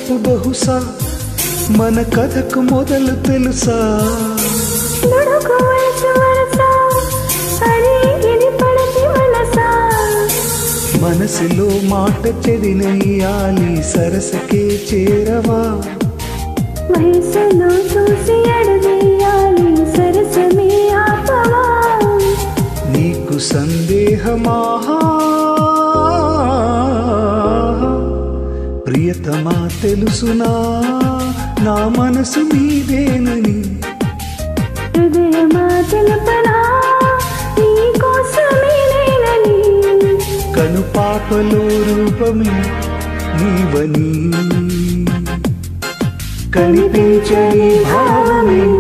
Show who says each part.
Speaker 1: రేపు బహుశా మన కథకు మొదలు తెలుసా
Speaker 2: నుడుకు వయసు వరస అడిగిని పడతి వలస
Speaker 1: మనసులో మాట చెడినయ్యాలి సరసకే చేరవా
Speaker 2: వయసులో చూసి అడుగేయాలి సరసమే ఆపవా
Speaker 1: నీకు సందేహమాహా ప్రియతమా తెలుసునా నా మనసు నీదేనని
Speaker 2: హృదయమా తెలుపనా నీ కోసమే నేనని
Speaker 1: కను పాపలో రూపమే నీవని కనిపించని భావమే